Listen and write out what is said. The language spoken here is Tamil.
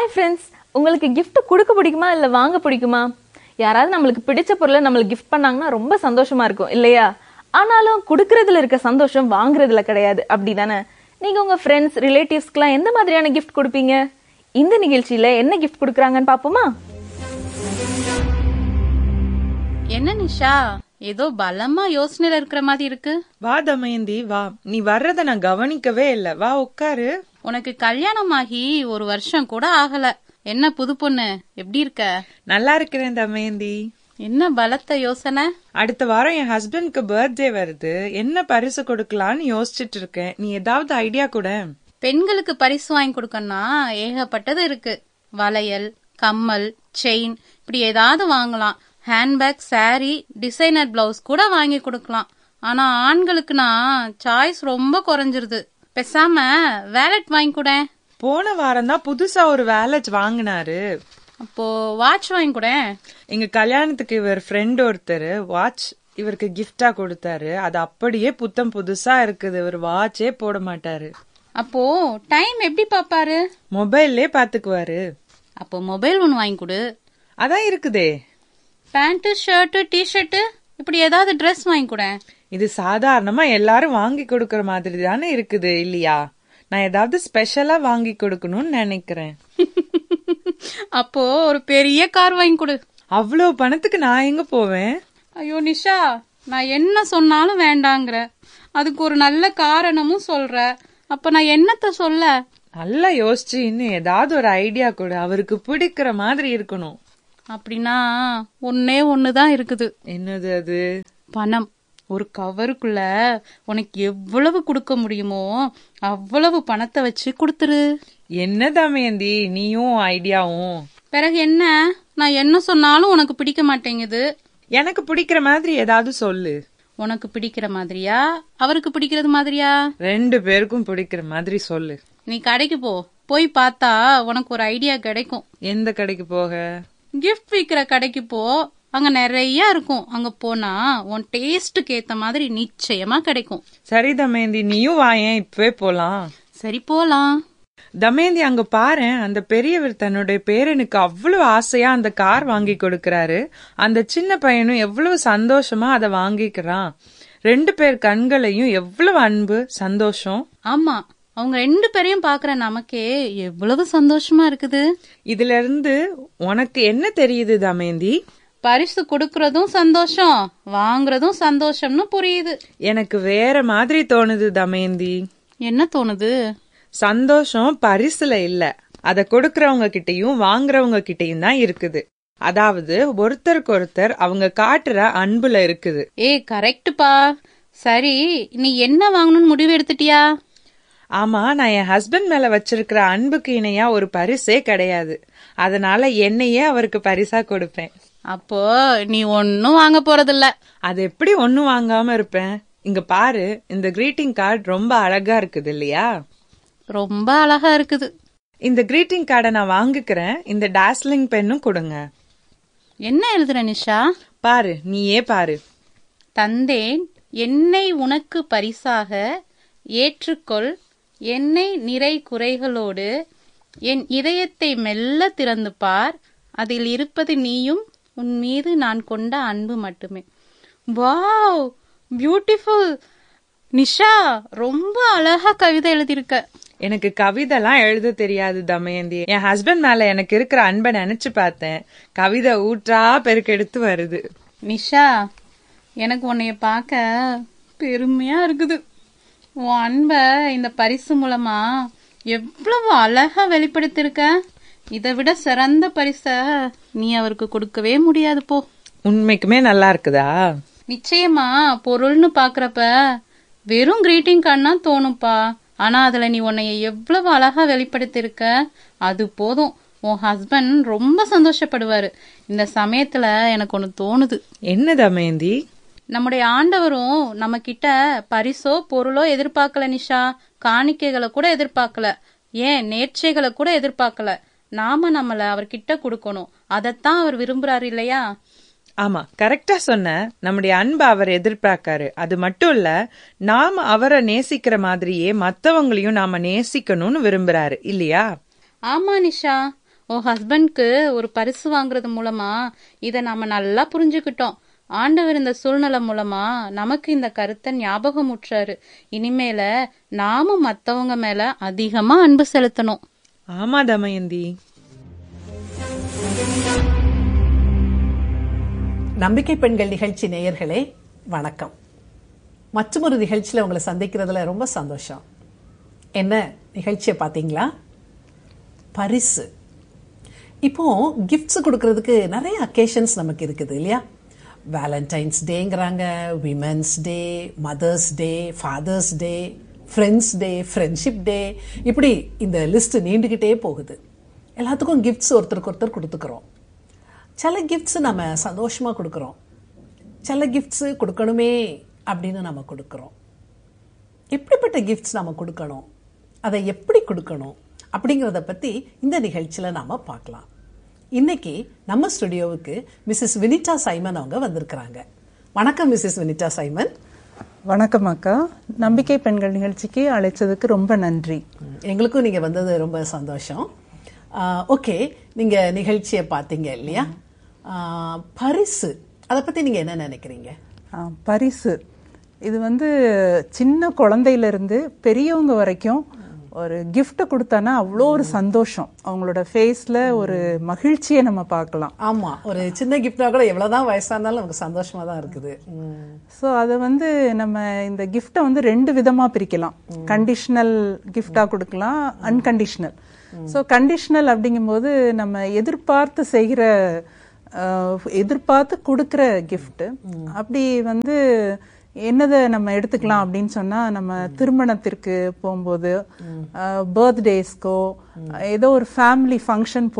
ஹாய் ஃப்ரெண்ட்ஸ் உங்களுக்கு gift கொடுக்க பிடிக்குமா இல்லை வாங்க பிடிக்குமா யாராவது நம்மளுக்கு பிடிச்ச பொருளை நம்மளுக்கு gift பண்ணாங்கன்னா ரொம்ப சந்தோஷமா இருக்கும் இல்லையா ஆனாலும் கொடுக்கறதுல இருக்க சந்தோஷம் வாங்குறதுல கிடையாது அப்படிதானே நீங்க உங்க ஃப்ரெண்ட்ஸ் ரிலேட்டிவ்ஸ்க்குலாம் எந்த மாதிரியான gift கொடுப்பீங்க இந்த நிகழ்ச்சியில என்ன gift கொடுக்குறாங்கன்னு பாப்போமா என்ன நிஷா ஏதோ பலமா யோசனையில இருக்கிற மாதிரி இருக்கு வா தமயந்தி வா நீ வர்றத நான் கவனிக்கவே இல்ல வா உட்காரு உனக்கு கல்யாணம் ஆகி ஒரு வருஷம் கூட ஆகல என்ன புது பொண்ணு எப்படி இருக்க நல்லா இருக்கிறேன் தமயந்தி என்ன பலத்த யோசனை அடுத்த வாரம் என் ஹஸ்பண்ட்க்கு பர்த்டே வருது என்ன பரிசு கொடுக்கலான்னு யோசிச்சுட்டு இருக்கேன் நீ ஏதாவது ஐடியா கூட பெண்களுக்கு பரிசு வாங்கி கொடுக்கணும்னா ஏகப்பட்டது இருக்கு வளையல் கம்மல் செயின் இப்படி ஏதாவது வாங்கலாம் ஹேண்ட்பேக் saree டிசைனர் பிளவுஸ் கூட வாங்கி கொடுக்கலாம் ஆனா ஆண்களுக்குனா சாய்ஸ் ரொம்ப குறைஞ்சிருது பேசாம வேலட் வாங்கி கூட போன வாரம் தான் புதுசா ஒரு வேலட் வாங்கினாரு அப்போ வாட்ச் வாங்கி கூட எங்க கல்யாணத்துக்கு இவர் ஃப்ரெண்ட் ஒருத்தர் வாட்ச் இவருக்கு gift-ஆ கொடுத்தாரு அது அப்படியே புத்தம் புதுசா இருக்குது இவர் வாட்சே போட மாட்டாரு அப்போ டைம் எப்படி பாப்பாரு மொபைல்லே பாத்துக்குவாரு அப்போ மொபைல் ஒன்று வாங்கி கொடு அதான் இருக்குதே பேண்ட் ஷர்ட் டிஷர்ட் இப்படி ஏதாவது Dress வாங்கி கொடு இது சாதாரணமா எல்லாரும் வாங்கி கொடுக்கற மாதிரி தானே இருக்குது இல்லையா நான் ஏதாவது ஸ்பெஷலா வாங்கி கொடுக்கணும்னு நினைக்கிறேன் அப்போ ஒரு பெரிய கார் வாங்கி கொடு அவ்வளவு பணத்துக்கு நான் எங்க போவேன் ஐயோ நிஷா நான் என்ன சொன்னாலும் வேண்டாங்கிற அதுக்கு ஒரு நல்ல காரணமும் சொல்ற அப்ப நான் என்னத்த சொல்ல நல்லா யோசிச்சு இன்னும் ஏதாவது ஒரு ஐடியா கொடு அவருக்கு பிடிக்கிற மாதிரி இருக்கணும் அப்படின்னா ஒன்னே ஒண்ணுதான் இருக்குது என்னது அது பணம் ஒரு கவருக்குள்ள உனக்கு எவ்வளவு கொடுக்க முடியுமோ அவ்வளவு பணத்தை வச்சு கொடுத்துரு என்ன தமயந்தி நீயும் ஐடியாவும் பிறகு என்ன நான் என்ன சொன்னாலும் உனக்கு பிடிக்க மாட்டேங்குது எனக்கு பிடிக்கிற மாதிரி ஏதாவது சொல்லு உனக்கு பிடிக்கிற மாதிரியா அவருக்கு பிடிக்கிறது மாதிரியா ரெண்டு பேருக்கும் பிடிக்கிற மாதிரி சொல்லு நீ கடைக்கு போ போய் பார்த்தா உனக்கு ஒரு ஐடியா கிடைக்கும் எந்த கடைக்கு போக கிஃப்ட் விக்கிற கடைக்கு போ அங்க நிறைய இருக்கும் அங்க போனா உன் டேஸ்டுக்கு ஏத்த மாதிரி நிச்சயமா கிடைக்கும் சரி தமயந்தி நீயும் வாயேன் இப்பவே போலாம் சரி போலாம் தமேந்தி அங்க பாரேன் அந்த பெரியவர் தன்னுடைய பேரனுக்கு அவ்வளவு ஆசையா அந்த கார் வாங்கி கொடுக்கறாரு அந்த சின்ன பையனும் எவ்வளவு சந்தோஷமா அதை வாங்கிக்கிறான் ரெண்டு பேர் கண்களையும் எவ்வளவு அன்பு சந்தோஷம் ஆமா அவங்க ரெண்டு பேரையும் பாக்குற நமக்கே எவ்வளவு சந்தோஷமா இருக்குது இதுல இருந்து உனக்கு என்ன தெரியுது தமேந்தி பரிசு கொடுக்கறதும் சந்தோஷம் வாங்குறதும் சந்தோஷம்னு புரியுது எனக்கு வேற மாதிரி தோணுது தமேந்தி என்ன தோணுது சந்தோஷம் பரிசுல இல்ல அத கொடுக்கறவங்க கிட்டயும் வாங்குறவங்க கிட்டயும் தான் இருக்குது அதாவது ஒருத்தருக்கு ஒருத்தர் அவங்க காட்டுற அன்புல இருக்குது ஏய் கரெக்ட்டுப்பா சரி நீ என்ன வாங்கணும்னு முடிவு எடுத்துட்டியா ஆமா நான் என் ஹஸ்பண்ட் மேல வச்சிருக்கிற அன்புக்கு இணையா ஒரு பரிசே கிடையாது அதனால என்னையே அவருக்கு பரிசா கொடுப்பேன் அப்போ நீ ஒன்னும் வாங்க போறதில்ல அது எப்படி ஒண்ணும் வாங்காம இருப்பேன் இங்க பாரு இந்த கிரீட்டிங் கார்டு ரொம்ப அழகா இருக்குது இல்லையா ரொம்ப அழகா இருக்குது இந்த கிரீட்டிங் கார்டை நான் வாங்கிக்கிறேன் இந்த டாஸ்லிங் பென்னும் கொடுங்க என்ன எழுதுற நிஷா பாரு நீயே பாரு தந்தேன் என்னை உனக்கு பரிசாக ஏற்றுக்கொள் என்னை நிறை குறைகளோடு என் இதயத்தை மெல்ல திறந்து பார் அதில் இருப்பது நீயும் உன் மீது நான் கொண்ட அன்பு மட்டுமே வாவ் பியூட்டிஃபுல் நிஷா ரொம்ப அழகா கவிதை எழுதியிருக்க எனக்கு கவிதைலாம் எழுத தெரியாது தமயந்தி என் ஹஸ்பண்ட் மேல எனக்கு இருக்கிற அன்பை நினைச்சு பார்த்தேன் கவிதை ஊற்றா பெருக்கெடுத்து வருது நிஷா எனக்கு உன்னைய பார்க்க பெருமையா இருக்குது உன் அன்பை இந்த பரிசு மூலமா எவ்வளவு அழகா வெளிப்படுத்தியிருக்க இதை விட சிறந்த பரிச நீ அவருக்கு கொடுக்கவே முடியாது போ உண்மைக்குமே நல்லா இருக்குதா நிச்சயமா பொருள்னு பாக்குறப்ப வெறும் கிரீட்டிங் கார்டுனா தோணும்ப்பா ஆனா அதுல நீ உன்னைய எவ்வளவு அழகா வெளிப்படுத்தியிருக்க அது போதும் உன் ஹஸ்பண்ட் ரொம்ப சந்தோஷப்படுவாரு இந்த சமயத்துல எனக்கு ஒண்ணு தோணுது என்ன தமயந்தி நம்முடைய ஆண்டவரும் நம்ம கிட்ட பரிசோ பொருளோ எதிர்பார்க்கல நிஷா காணிக்கைகளை கூட எதிர்பார்க்கல ஏன் நேர்ச்சைகளை கூட எதிர்பார்க்கல நாம நம்மள அவர்கிட்ட கொடுக்கணும் அதைத்தான் அவர் விரும்புறாரு இல்லையா ஆமா கரெக்டா சொன்ன நம்முடைய அன்பை அவர் எதிர்பார்க்காரு அது மட்டும் இல்ல நாம அவரை நேசிக்கிற மாதிரியே மத்தவங்களையும் நாம நேசிக்கணும்னு விரும்புறாரு இல்லையா ஆமா நிஷா உன் ஹஸ்பண்ட்க்கு ஒரு பரிசு வாங்குறது மூலமா இத நாம நல்லா புரிஞ்சுக்கிட்டோம் ஆண்டவர் இந்த சூழ்நிலை மூலமா நமக்கு இந்த கருத்தை ஞாபகம் ஊற்றாரு இனிமேல நாமும் மத்தவங்க மேல அதிகமா அன்பு செலுத்தணும் ஆமா தமயந்தி நம்பிக்கை பெண்கள் நிகழ்ச்சி நேயர்களே வணக்கம் மற்றொரு நிகழ்ச்சியில் உங்களை சந்திக்கிறதுல ரொம்ப சந்தோஷம் என்ன நிகழ்ச்சியை பார்த்தீங்களா பரிசு இப்போ கிஃப்ட்ஸ் கொடுக்கறதுக்கு நிறைய அக்கேஷன்ஸ் நமக்கு இருக்குது இல்லையா வேலண்டைன்ஸ் டேங்கிறாங்க women's day mother's day father's day friends day friendship day இப்படி இந்த லிஸ்ட் நீண்டுக்கிட்டே போகுது எல்லாத்துக்கும் கிஃப்ட்ஸ் ஒருத்தருக்கு ஒருத்தர் கொடுத்துக்கிறோம் சில கிஃப்ட்ஸ் நம்ம சந்தோஷமாக கொடுக்குறோம் சில கிஃப்ட்ஸு கொடுக்கணுமே அப்படின்னு நம்ம கொடுக்குறோம் எப்படிப்பட்ட கிஃப்ட்ஸ் நம்ம கொடுக்கணும் அதை எப்படி கொடுக்கணும் அப்படிங்கிறத பற்றி இந்த நிகழ்ச்சியில் நாம் பார்க்கலாம் இன்னைக்கு நம்ம ஸ்டுடியோவுக்கு மிஸ்ஸஸ் வினிதா சைமன் அவங்க வந்திருக்கிறாங்க வணக்கம் மிஸ்ஸஸ் வினிதா சைமன் வணக்கம் அக்கா நம்பிக்கை பெண்கள் நிகழ்ச்சிக்கு அழைச்சதுக்கு ரொம்ப நன்றி ம், எங்களுக்கும் நீங்கள் வந்தது ரொம்ப சந்தோஷம் ஓகே நீங்கள் நிகழ்ச்சியை பார்த்தீங்க இல்லையா ஆ, பரிசு அதை பற்றி நீங்கள் என்ன நினைக்கிறீங்க ஆ, பரிசு இது வந்து சின்ன குழந்தையில இருந்து பெரியவங்க வரைக்கும் ஒரு gift கொடுத்தானா அவ்வளோ ஒரு சந்தோஷம் அவங்களோட ஃபேஸ்ல ஒரு மகிழ்ச்சியை நம்ம பார்க்கலாம் ஆமாம் ஒரு சின்ன கிஃப்டாக கூட எவ்வளோதான் வயசாக இருந்தாலும் நமக்கு சந்தோஷமாக தான் இருக்குது ம். ஸோ அதை வந்து நம்ம இந்த கிஃப்டை வந்து ரெண்டு விதமா பிரிக்கலாம் கண்டிஷனல் கிஃப்டா கொடுக்கலாம் அன்கண்டிஷனல் ஸோ கண்டிஷனல் அப்படிங்கும்போது நம்ம எதிர்பார்த்து செய்கிற அஹ், எதிர்பார்த்து கொடுக்கிற gift அப்படி வந்து என்னதை நம்ம எடுத்துக்கலாம் அப்படின்னு சொன்னா நம்ம திருமணத்திற்கு போகும்போது பர்த்டேஸ்க்கோ ஏதோ ஒரு ஃபேமிலி ஃபங்க்ஷன்